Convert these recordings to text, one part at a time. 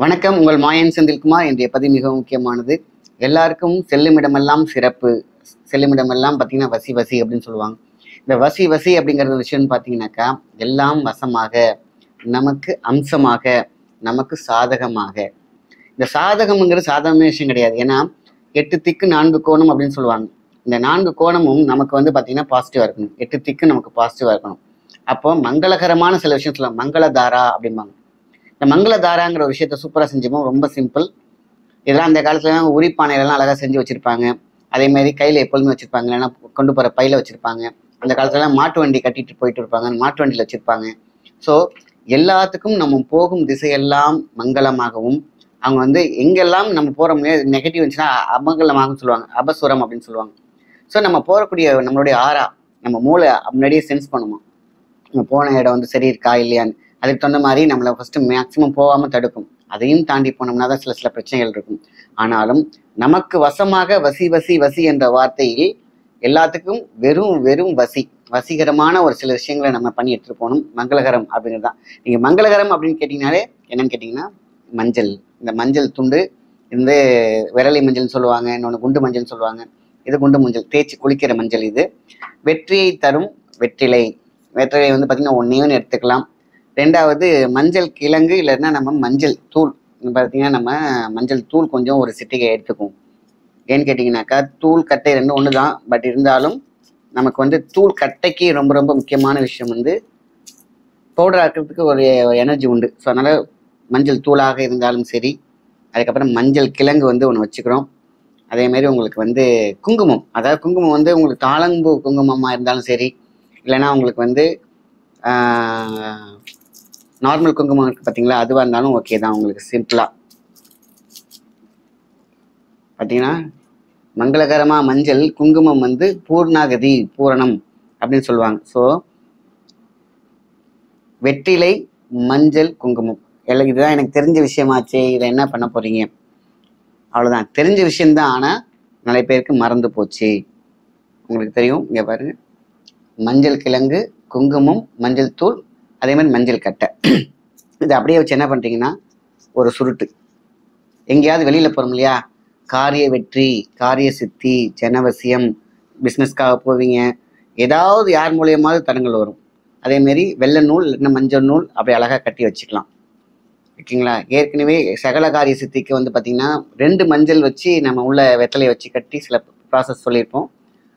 வணக்கம் உங்கள் மாயன் செந்தில்குமார் இன்றைய பதிவு மிக முக்கியமானது எல்லாருக்கும் செல்லுமிடமெல்லாம் சிறப்பு செல்லுமிடமெல்லாம் பார்த்தீங்கன்னா வசி வசி அப்படின்னு சொல்லுவாங்க இந்த வசி வசி அப்படிங்கிற விஷயம்னு பார்த்தீங்கன்னாக்கா எல்லாம் வசமாக நமக்கு அம்சமாக நமக்கு சாதகமாக இந்த சாதகம்ங்கிறது சாதாரண விஷயம் கிடையாது ஏன்னா எட்டு திக்கு நான்கு கோணம் அப்படின்னு சொல்லுவாங்க இந்த நான்கு கோணமும் நமக்கு வந்து பார்த்தீங்கன்னா பாசிட்டிவாக இருக்கணும் எட்டு திக்கு நமக்கு பாசிட்டிவாக இருக்கணும் அப்போ மங்களகரமான சில விஷயம் சொல்லலாம் மங்களதாரா அப்படிம்பாங்க இந்த மங்களதாராங்கிற ஒரு விஷயத்த சூப்பராக செஞ்சுப்போம் ரொம்ப சிம்பிள் இதெல்லாம் அந்த காலத்துல உரிப்பானையிலலாம் அழகாக செஞ்சு வச்சுருப்பாங்க அதே மாதிரி கையில் எப்பொழுதுமே வச்சுருப்பாங்க இல்லைன்னா கொண்டு போகிற பையில வச்சுருப்பாங்க அந்த காலத்துலலாம் மாட்டு வண்டி கட்டிட்டு போயிட்டு இருப்பாங்க மாட்டு வண்டியில் வச்சுருப்பாங்க ஸோ எல்லாத்துக்கும் நம்ம போகும் திசையெல்லாம் மங்களமாகவும் அவங்க வந்து எங்கெல்லாம் நம்ம போகிற முடியாது நெகட்டிவ் இருந்துச்சுன்னா அமங்கலமாகவும் சொல்லுவாங்க அபசுரம் அப்படின்னு சொல்லுவாங்க ஸோ நம்ம போகக்கூடிய நம்மளுடைய ஆறா நம்ம மூளை முன்னாடியே சென்ஸ் பண்ணுமா நம்ம போன இடம் வந்து சரி இருக்கா இல்லையான்னு அதுக்கு தகுந்த மாதிரி நம்மளை ஃபஸ்ட்டு மேக்ஸிமம் போகாமல் தடுக்கும் அதையும் தாண்டி போனோம்னா தான் சில சில பிரச்சனைகள் இருக்கும் ஆனாலும் நமக்கு வசமாக வசி வசி வசி என்ற வார்த்தையில் எல்லாத்துக்கும் வெறும் வெறும் வசி வசீகரமான ஒரு சில விஷயங்களை நம்ம பண்ணி எடுத்துகிட்டு போகணும் மங்களகரம் அப்படிங்கிறது தான் நீங்கள் மங்களகரம் அப்படின்னு கேட்டிங்கனாலே என்னன்னு கேட்டிங்கன்னா மஞ்சள் இந்த மஞ்சள் துண்டு இந்த விரலி மஞ்சள்னு சொல்லுவாங்க இன்னொன்று குண்டு மஞ்சள்னு சொல்லுவாங்க இது குண்டு மஞ்சள் தேய்ச்சி குளிக்கிற மஞ்சள் இது வெற்றியை தரும் வெற்றிலை வெற்றிலை வந்து பார்த்திங்கன்னா ஒன்றே ஒன்று எடுத்துக்கலாம் ரெண்டாவது மஞ்சள் கிழங்கு இல்லைன்னா நம்ம மஞ்சள் தூள் பார்த்தீங்கன்னா நம்ம மஞ்சள் தூள் கொஞ்சம் ஒரு சிட்டிகை எடுத்துக்குவோம் ஏன்னு கேட்டிங்கனாக்கா தூள் கட்டை ரெண்டும் ஒன்று தான் பட் இருந்தாலும் நமக்கு வந்து தூள் கட்டைக்கு ரொம்ப ரொம்ப முக்கியமான விஷயம் வந்து பவுடர் ஆக்கிறதுக்கு ஒரு எனர்ஜி உண்டு ஸோ அதனால் மஞ்சள் தூளாக இருந்தாலும் சரி அதுக்கப்புறம் மஞ்சள் கிழங்கு வந்து ஒன்று வச்சுக்கிறோம் அதே மாதிரி உங்களுக்கு வந்து குங்குமம் அதாவது குங்குமம் வந்து உங்களுக்கு தாளம்பூ குங்குமமாக இருந்தாலும் சரி இல்லைன்னா உங்களுக்கு வந்து நார்மல் குங்குமம் இருக்குது பார்த்தீங்களா அதுவாக இருந்தாலும் ஓகே தான் உங்களுக்கு சிம்பிளாக பார்த்தீங்கன்னா மங்களகரமாக மஞ்சள் குங்குமம் வந்து பூர்ணாகதி பூரணம் அப்படின்னு சொல்லுவாங்க ஸோ வெற்றிலை மஞ்சள் குங்குமம் எல்லாம் இதுதான் எனக்கு தெரிஞ்ச விஷயமாச்சே இதை என்ன பண்ண போறீங்க அவ்வளோதான் தெரிஞ்ச விஷயம்தான் ஆனால் நிறைய பேருக்கு மறந்து போச்சு உங்களுக்கு தெரியும் இங்கே பாருங்க மஞ்சள் கிழங்கு குங்குமம் மஞ்சள் தூள் அதே மாதிரி மஞ்சள் கட்டை இதை அப்படியே வச்சு என்ன பண்ணுறீங்கன்னா ஒரு சுருட்டு எங்கேயாவது வெளியில் போகிறோம் இல்லையா காரிய வெற்றி காரிய சித்தி ஜனவசியம் பிஸ்னஸ்க்காக போவீங்க ஏதாவது யார் மூலியமாவது தடங்கள் வரும் அதேமாரி வெள்ளை நூல் இல்லைன்னா மஞ்சள் நூல் அப்படி அழகாக கட்டி வச்சுக்கலாம் ஓகேங்களா ஏற்கனவே சகல காரிய சித்திக்கு வந்து பார்த்திங்கன்னா ரெண்டு மஞ்சள் வச்சு நம்ம உள்ள வெத்தலையை வச்சு கட்டி சில ப்ராசஸ் சொல்லியிருப்போம்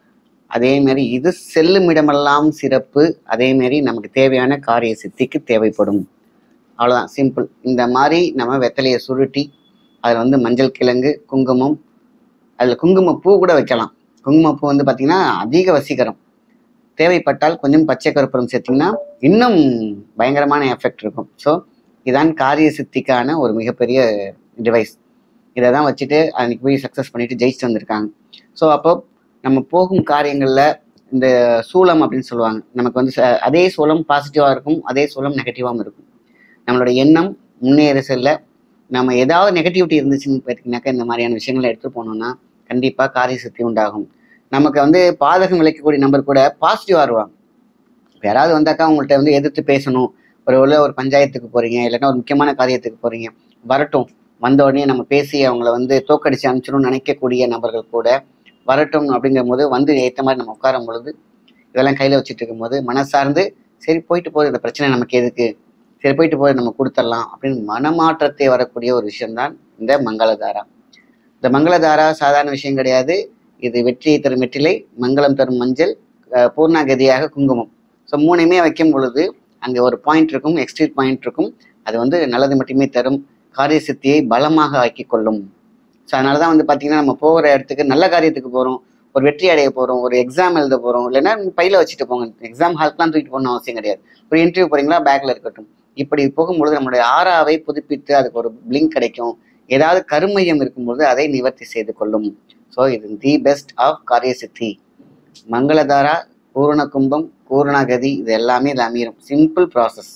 அதே மாதிரி இது செல்லும் இடமெல்லாம் சிறப்பு அதே மாதிரி நமக்கு தேவையான காரிய சித்திக்கு தேவைப்படும் அவ்வளோதான் சிம்பிள் இந்த மாதிரி நம்ம வெத்தலையை சுருட்டி அதில் வந்து மஞ்சள் கிழங்கு குங்குமம் அதில் குங்குமப்பூ கூட வைக்கலாம் குங்குமப்பூ வந்து பார்த்திங்கன்னா அதிக வசீகரம் தேவைப்பட்டால் கொஞ்சம் பச்சை கருப்பூரம் சேர்த்திங்கன்னா இன்னும் பயங்கரமான எஃபெக்ட் இருக்கும் ஸோ இதான் காரிய சித்திக்கான ஒரு மிகப்பெரிய டிவைஸ் இதை தான் வச்சுட்டு அன்னைக்கு போய் சக்ஸஸ் பண்ணிட்டு ஜெயிச்சுட்டு வந்திருக்காங்க ஸோ அப்போ நம்ம போகும் காரியங்களில் இந்த சூளம் அப்படின்னு சொல்லுவாங்க நமக்கு வந்து ச- அதே சூளம் பாசிட்டிவாக இருக்கும் அதே சூளம் நெகட்டிவாகவும் இருக்கும் நம்மளோட எண்ணம் முன்னேற செல்ல நம்ம ஏதாவது நெகட்டிவிட்டி இருந்துச்சுன்னு பார்த்தீங்கன்னாக்கா இந்த மாதிரியான விஷயங்களை எடுத்துட்டு போனோம்னா கண்டிப்பாக காரிய சித்தி உண்டாகும் நமக்கு வந்து பாதகம் விளைக்கக்கூடிய நம்பர் கூட பாசிட்டிவாக வருவாங்க இப்ப யாராவது வந்தாக்கா உங்கள்கிட்ட வந்து எதிர்த்து பேசணும் ஒரு உள்ள ஒரு பஞ்சாயத்துக்கு போறீங்க இல்லைன்னா ஒரு முக்கியமான காரியத்துக்கு போறீங்க வரட்டும் வந்த உடனே நம்ம பேசி அவங்கள வந்து தோக்கடிச்சு அனுப்பிச்சிடணும்னு நினைக்கக்கூடிய நபர்கள் கூட வரட்டும் அப்படிங்கும் போது வந்து ஏற்ற மாதிரி நம்ம உட்காரும் பொழுது இதெல்லாம் கையில் வச்சுட்டு இருக்கும்போது மனசார்ந்து சரி போயிட்டு போகுது இந்த பிரச்சனை நமக்கு எதுக்கு சரி போயிட்டு போய் நம்ம கொடுத்துடலாம் அப்படின்னு மனமாற்றத்தை வரக்கூடிய ஒரு விஷயம்தான் இந்த மங்களதாரா இந்த மங்களதாரா சாதாரண விஷயம் கிடையாது இது வெற்றியை தரும் வெற்றிலை மங்களம் தரும் மஞ்சள் அஹ் பூர்ணாகதியாக குங்குமம் ஸோ மூணையுமே வைக்கும் பொழுது அங்கே ஒரு பாயிண்ட் இருக்கும் எக்ஸ்ட்ரீட் பாயிண்ட் இருக்கும் அது வந்து நல்லது மட்டுமே தரும் காரிய சித்தியை பலமாக ஆக்கி கொள்ளும் ஸோ அதனால தான் வந்து பார்த்தீங்கன்னா நம்ம போகிற இடத்துக்கு நல்ல காரியத்துக்கு போகிறோம் ஒரு வெற்றி அடைய போகிறோம் ஒரு எக்ஸாம் எழுத போகிறோம் இல்லைன்னா பையில வச்சுட்டு போங்க எக்ஸாம் ஹால்க்கெலாம் தூக்கிட்டு போகணும் அவசியம் கிடையாது ஒரு இன்டர்வியூ போகிறீங்களா பேக்கில் இருக்கட்டும் இப்படி போகும்பொழுது நம்மளுடைய ஆறாவை புதுப்பித்து அதுக்கு ஒரு பிளிங்க் கிடைக்கும் ஏதாவது கருமையம் இருக்கும்பொழுது அதை நிவர்த்தி செய்து கொள்ளும் ஸோ இது தி பெஸ்ட் ஆஃப் காரிய சித்தி மங்களதாரா பூரண கும்பம் பூரணகதி இது எல்லாமே இது அமையும் சிம்பிள் ப்ராசஸ்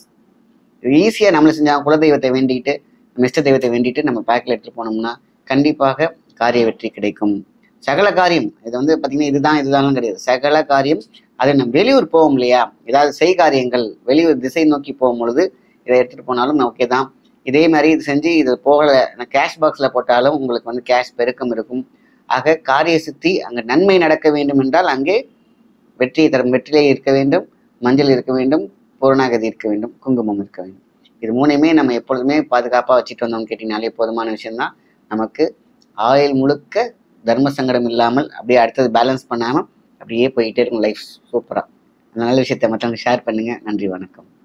ஈஸியாக நம்மளை செஞ்சாங்க குலதெய்வத்தை வேண்டிட்டு நம்ம இஷ்ட தெய்வத்தை வேண்டிட்டு நம்ம பேக்கில் எடுத்துகிட்டு போனோம்னா கண்டிப்பாக காரிய வெற்றி கிடைக்கும் சகல காரியம் இது வந்து பார்த்தீங்கன்னா இதுதான் இதுதான் கிடையாது சகல காரியம் அது நம்ம வெளியூர் போவோம் இல்லையா ஏதாவது செய் காரியங்கள் வெளியூர் திசை நோக்கி போகும் பொழுது இதை எடுத்துகிட்டு போனாலும் ஓகே தான் இதே மாதிரி இது செஞ்சு இது போகலை கேஷ் பாக்ஸில் போட்டாலும் உங்களுக்கு வந்து கேஷ் பெருக்கம் இருக்கும் ஆக காரிய சித்தி அங்கே நன்மை நடக்க வேண்டும் என்றால் அங்கே வெற்றியை தரும் வெற்றிலை இருக்க வேண்டும் மஞ்சள் இருக்க வேண்டும் பூரணாகதி இருக்க வேண்டும் குங்குமம் இருக்க வேண்டும் இது மூணையுமே நம்ம எப்பொழுதுமே பாதுகாப்பாக வச்சுட்டு வந்தோம்னு கேட்டிங்கனாலே போதுமான விஷயம்தான் நமக்கு ஆயுள் முழுக்க தர்ம சங்கடம் இல்லாமல் அப்படியே அடுத்தது பேலன்ஸ் பண்ணாமல் அப்படியே போயிட்டே இருக்கும் லைஃப் சூப்பராக அந்த நல்ல விஷயத்தை மற்றவங்க ஷேர் பண்ணுங்கள் நன்றி வணக்கம்